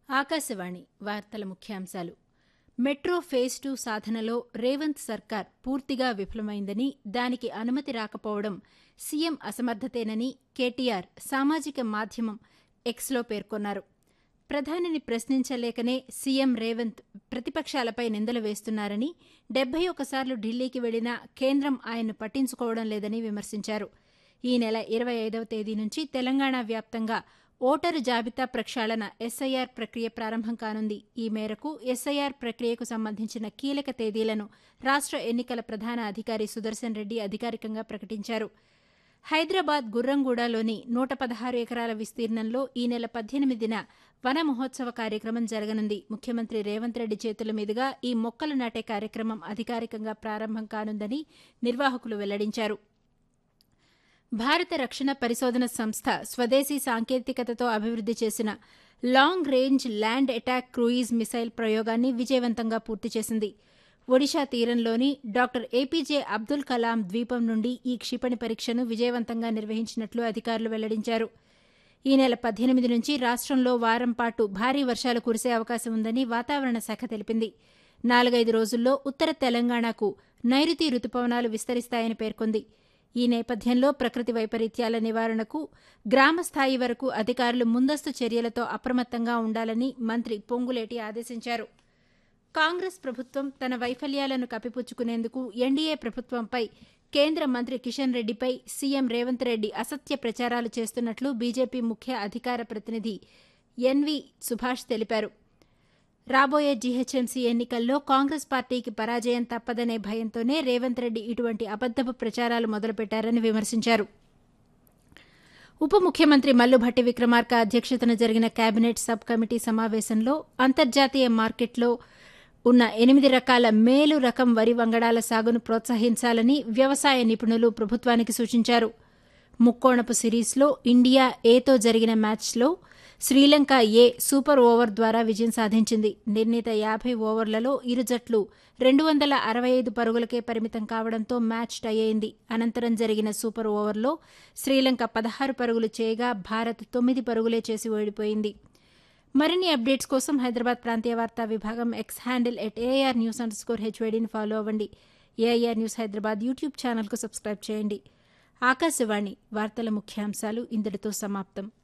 ఆకాశవాణి వార్తల ముఖ్యాంశాలు metro phase two సాధనలో రేవంత్ సర్కార్ పూర్తిగా విఫలమైందని దానికి అనుమతి రాకపోవడం సీఎం అసమర్థతేనని కేటీఆర్ సామాజిక మాధ్యమం ఎక్స్లో పేర్కొన్నారు ప్రధానిని ప్రశ్నించలేకనే సీఎం రేవంత్ ప్రతిపక్షాలపై నిందలు వేస్తున్నారని డెబ్బై ఒకసార్లు ఢిల్లీకి వెళ్లినా కేంద్రం ఆయన్ను పట్టించుకోవడం లేదని విమర్శించారు ఈ నెల ఇరవై ఐదవ తేదీ నుంచి తెలంగాణ వ్యాప్తంగా ఓటరు జాబితా ప్రక్షాళన ఎస్ఐఆర్ ప్రక్రియ ప్రారంభం కానుంది ఈ మేరకు ఎస్ఐఆర్ ప్రక్రియకు సంబంధించిన కీలక తేదీలను రాష్ట్ర ఎన్నికల ప్రధాన అధికారి సుదర్శన్ రెడ్డి అధికారికంగా ప్రకటించారు హైదరాబాద్ గుర్రంగూడలోని నూట పదహారు ఎకరాల విస్తీర్ణంలో ఈ నెల పద్దెనిమిదిన వన మహోత్సవ కార్యక్రమం జరగనుంది ముఖ్యమంత్రి రేవంత్ రెడ్డి చేతుల మీదుగా ఈ మొక్కలు నాటే కార్యక్రమం అధికారికంగా ప్రారంభం కానుందని నిర్వాహకులు వెల్లడించారు భారత రక్షణ పరిశోధన సంస్థ స్వదేశీ సాంకేతికతతో అభివృద్ది చేసిన long range land attack cruise missile ప్రయోగాన్ని విజయవంతంగా పూర్తి చేసింది ఒడిషా తీరంలోని డాక్టర్ ఏపీజే అబ్దుల్ కలాం ద్వీపం నుండి ఈ క్షిపణి పరీక్షను విజయవంతంగా నిర్వహించినట్లు అధికారులు వెల్లడించారు ఈ నెల పద్దెనిమిది నుంచి రాష్ట్రంలో వారం పాటు భారీ వర్షాలు కురిసే అవకాశం ఉందని వాతావరణ శాఖ తెలిపింది నాలుగైదు రోజుల్లో ఉత్తర తెలంగాణకు నైరుతి రుతుపవనాలు విస్తరిస్తాయని పేర్కొంది ఈ నేపథ్యంలో ప్రకృతి వైపరీత్యాల నివారణకు గ్రామస్థాయి వరకు అధికారులు ముందస్తు చర్యలతో అప్రమత్తంగా ఉండాలని మంత్రి పొంగులేటి ఆదేశించారు కాంగ్రెస్ ప్రభుత్వం తన వైఫల్యాలను కప్పిపుచ్చుకునేందుకు ఎన్డీఏ ప్రభుత్వంపై కేంద్ర మంత్రి కిషన్ రెడ్డిపై సీఎం రేవంత్ రెడ్డి అసత్య ప్రచారాలు చేస్తున్నట్లు బీజేపీ ముఖ్య అధికార ప్రతినిధి ఎన్వి సుభాష్ తెలిపారు రాబోయే జీహెచ్ఎంసీ ఎన్నికల్లో కాంగ్రెస్ పార్టీకి పరాజయం తప్పదనే భయంతోనే రేవంత్ రెడ్డి ఇటువంటి అబద్దపు ప్రచారాలు మొదలుపెట్టారని విమర్శించారు ఉప ముఖ్యమంత్రి మల్లుభట్టి విక్రమార్క అధ్యక్షతన జరిగిన కేబినెట్ సబ్ కమిటీ సమావేశంలో అంతర్జాతీయ మార్కెట్లో ఉన్న ఎనిమిది రకాల మేలు రకం వరి వంగడాల సాగును ప్రోత్సహించాలని వ్యవసాయ నిపుణులు ప్రభుత్వానికి సూచించారు ముక్కోణపు సిరీస్లో ఇండియా ఏతో జరిగిన మ్యాచ్లో శ్రీలంక ఏ సూపర్ ఓవర్ ద్వారా విజయం సాధించింది నిర్ణీత యాభై ఓవర్లలో ఇరు జట్లు రెండు వందల అరవై ఐదు పరుగులకే పరిమితం కావడంతో మ్యాచ్ టై అయింది అనంతరం జరిగిన సూపర్ ఓవర్లో శ్రీలంక పదహారు పరుగులు చేయగా భారత్ తొమ్మిది పరుగులే చేసి ఓడిపోయింది మరిన్ని అప్డేట్స్ కోసం హైదరాబాద్ ప్రాంతీయ వార్తా విభాగం X handle at AIR news underscore హెచ్వేడీని ఫాలో అవ్వండి ఏఐఆర్ న్యూస్ హైదరాబాద్ యూట్యూబ్ ఛానల్కు సబ్స్క్రైబ్ చేయండి ఆకాశవాణి వార్తల ముఖ్యాంశాలు ఇంతటితో సమాప్తం